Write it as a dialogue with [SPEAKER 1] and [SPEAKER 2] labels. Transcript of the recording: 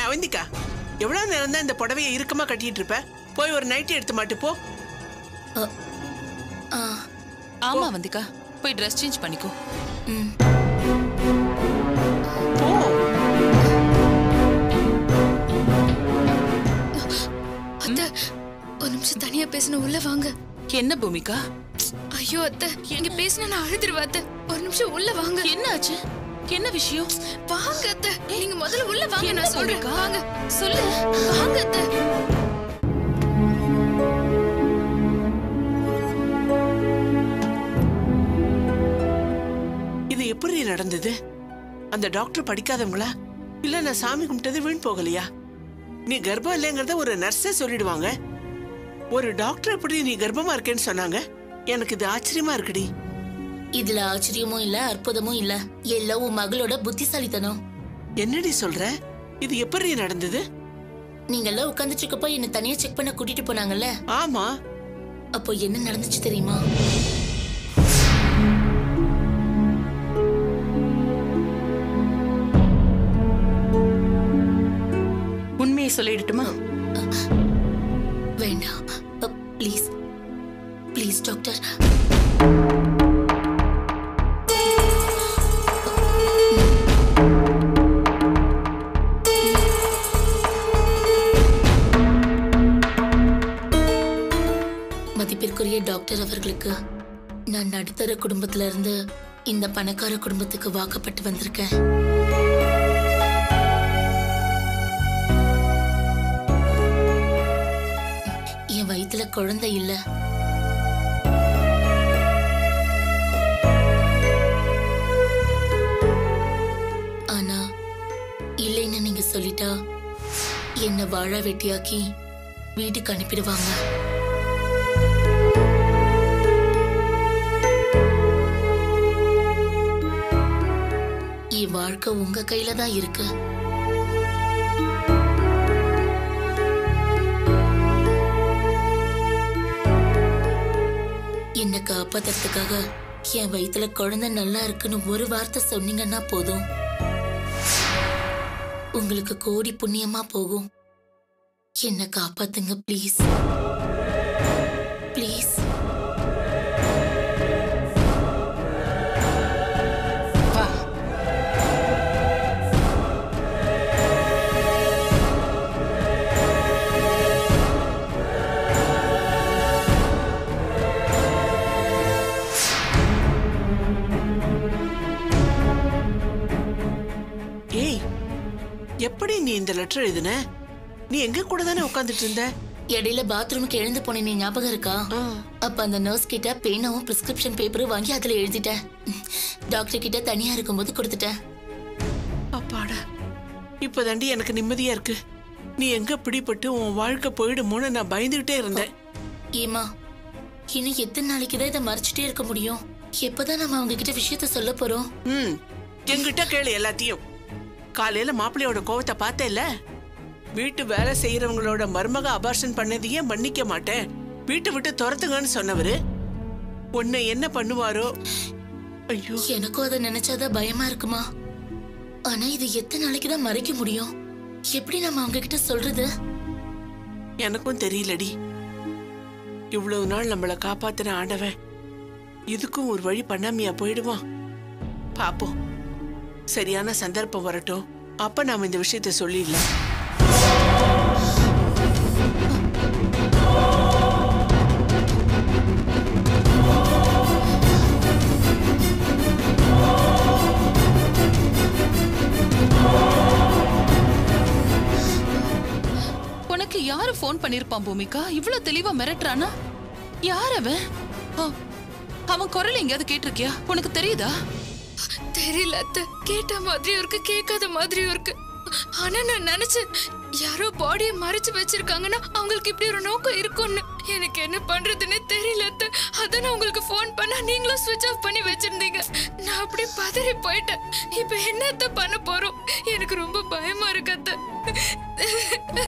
[SPEAKER 1] அவந்திக்கா எவ்வளவு நேரம் தான் இந்த புடவையை இறுக்கமா கட்டிட்டு இருப்ப போய் ஒரு நைட்டி எடுத்து மாட்டு போ
[SPEAKER 2] ஆ
[SPEAKER 3] ஆமா வந்திக்கா போய் ட்ரெஸ் சேஞ்ச் பண்ணிக்கோ
[SPEAKER 2] ம்
[SPEAKER 1] போ
[SPEAKER 2] அத்தை ஒரு நிமிஷம் தனியா பேசணும் உள்ள வாங்க
[SPEAKER 3] என்ன பூமிகா
[SPEAKER 2] ஐயோ அத்தை இங்க பேசினா நான் அழுதுருவா அத்தை ஒரு நிமிஷம் உள்ள வாங்க
[SPEAKER 3] என்ன ஆச்சு என்ன விஷயம்
[SPEAKER 2] வாங்க அத்தை நீங்க முதல்ல உள்ள வாங்க
[SPEAKER 3] என்ன
[SPEAKER 2] நான் சொல்றேன்
[SPEAKER 3] பூமிகா?
[SPEAKER 2] வாங்க சொல்லு வாங்க அத்தை
[SPEAKER 1] இது எப்படி நடந்தது அந்த டாக்டர் படிக்காதவங்களா இல்ல நான் சாமி கும்பிட்டது வீண் போகலையா நீ கர்ப்பம் இல்லைங்கிறத ஒரு நர்ஸே சொல்லிடுவாங்க ஒரு டாக்டர் எப்படி நீ கர்ப்பமா இருக்கேன்னு சொன்னாங்க எனக்கு இது ஆச்சரியமா இருக்குடி
[SPEAKER 4] இதுல ஆச்சரியமும் இல்ல அற்புதமும் இல்ல எல்லாம் உன் மகளோட புத்திசாலித்தனம்
[SPEAKER 1] என்னடி சொல்ற இது எப்படி நடந்தது
[SPEAKER 4] நீங்க எல்லாம் உட்காந்துட்டு இருக்கப்ப என்ன தனியா செக் பண்ண கூட்டிட்டு போனாங்கல்ல
[SPEAKER 1] ஆமா
[SPEAKER 4] அப்போ என்ன நடந்துச்சு தெரியுமா
[SPEAKER 3] உண்மையை சொல்லிடட்டுமா
[SPEAKER 4] வேண்டாம் ப்ளீஸ் ப்ளீஸ் டாக்டர் மதிப்பிற்குரிய டாக்டர் அவர்களுக்கு நான் நடுத்தர குடும்பத்துல இருந்து இந்த பணக்கார குடும்பத்துக்கு வாக்கப்பட்டு வந்திருக்கேன் என் வயித்துல குழந்தை இல்ல ஆனா இல்லைன்னு நீங்க சொல்லிட்டா என்ன வாழ வெட்டியாக்கி வீட்டுக்கு அனுப்பிடுவாங்க என் வாழ்க்கை உங்க கையில தான் இருக்கு என்னை காப்பாத்துறதுக்காக என் வயித்துல குழந்தை நல்லா இருக்குன்னு ஒரு வார்த்தை சொன்னீங்கன்னா போதும் உங்களுக்கு கோடி புண்ணியமா போகும் என்னை காப்பாத்துங்க ப்ளீஸ் ப்ளீஸ்
[SPEAKER 3] வா
[SPEAKER 1] ஏய் எப்படி நீ இந்த லெட்டர் எழுதின நீ எங்க கூட தானே உட்காந்துட்டு இருந்த
[SPEAKER 4] இடையில பாத்ரூமுக்கு எழுந்து போனேன் நீ ஞாபகம் இருக்கா
[SPEAKER 1] ஆ.
[SPEAKER 4] அப்ப அந்த நர்ஸ் கிட்ட பேனாவும் பிரிஸ்கிரிப்ஷன் பேப்பரும் வாங்கி அதுல எழுதிட்டேன் டாக்டர் கிட்ட தனியா இருக்கும்போது கொடுத்துட்டேன்
[SPEAKER 1] அப்பாடா இப்பதாண்டி எனக்கு நிம்மதியா இருக்கு நீ எங்க பிடிபட்டு உன் வாழ்க்கை போயிடுமோன்னு நான் பயந்துகிட்டே இருந்தேன்
[SPEAKER 4] ஏமா இன்னும் எத்தனை நாளைக்கு தான் இதை மறைச்சிட்டே இருக்க முடியும் எப்பதான் நம்ம அவங்க கிட்ட விஷயத்த சொல்ல போறோம்
[SPEAKER 1] ம் என்கிட்ட கேளு எல்லாத்தையும் காலையில மாப்பிள்ளையோட கோவத்தை பார்த்தேல்ல வீட்டு வேலை செய்யறவங்களோட மருமக அபார்ஷன் பண்ணதையே மன்னிக்க மாட்டேன் வீட்டை விட்டு துரத்துங்கன்னு சொன்னவரு உன்னை என்ன பண்ணுவாரோ ஐயோ
[SPEAKER 4] எனக்கும் அதை நினைச்சாதான் பயமா இருக்குமா ஆனா இது எத்தனை நாளைக்கு தான் மறைக்க முடியும் எப்படி நம்ம அவங்க கிட்ட சொல்றது
[SPEAKER 1] எனக்கும் தெரியலடி இவ்வளவு நாள் நம்மள காப்பாத்தின ஆண்டவன் இதுக்கும் ஒரு வழி பண்ணாமையா போயிடுவான் பாப்போம் சரியான சந்தர்ப்பம் வரட்டும் அப்ப நாம இந்த விஷயத்த சொல்லிடலாம்
[SPEAKER 3] உனக்கு யாரு ஃபோன் பண்ணிருப்பான் பூமிகா இவ்வளவு தெளிவா மிரட்டுறானா யார் அவன் ஆ, அவன் குரல் எங்கேயாவது கேட்டிருக்கியா உனக்கு தெரியுதா
[SPEAKER 2] தெரியல அத்தை கேட்ட மாதிரியும் இருக்கு கேட்காத மாதிரியும் இருக்கு ஆனா நான் நினைச்சேன் யாரோ பாடியை மறைச்சு வச்சிருக்காங்கன்னா அவங்களுக்கு இப்படி ஒரு நோக்கம் இருக்கும்னு எனக்கு என்ன பண்றதுன்னே தெரியல அத்தை அதான் நான் உங்களுக்கு ஃபோன் பண்ணா நீங்களும் ஸ்விட்ச் ஆஃப் பண்ணி வச்சிருந்தீங்க நான் அப்படியே பதறி போயிட்டேன் இப்போ என்னத்த பண்ண போறோம் எனக்கு ரொம்ப பயமா இருக்கு அத்தை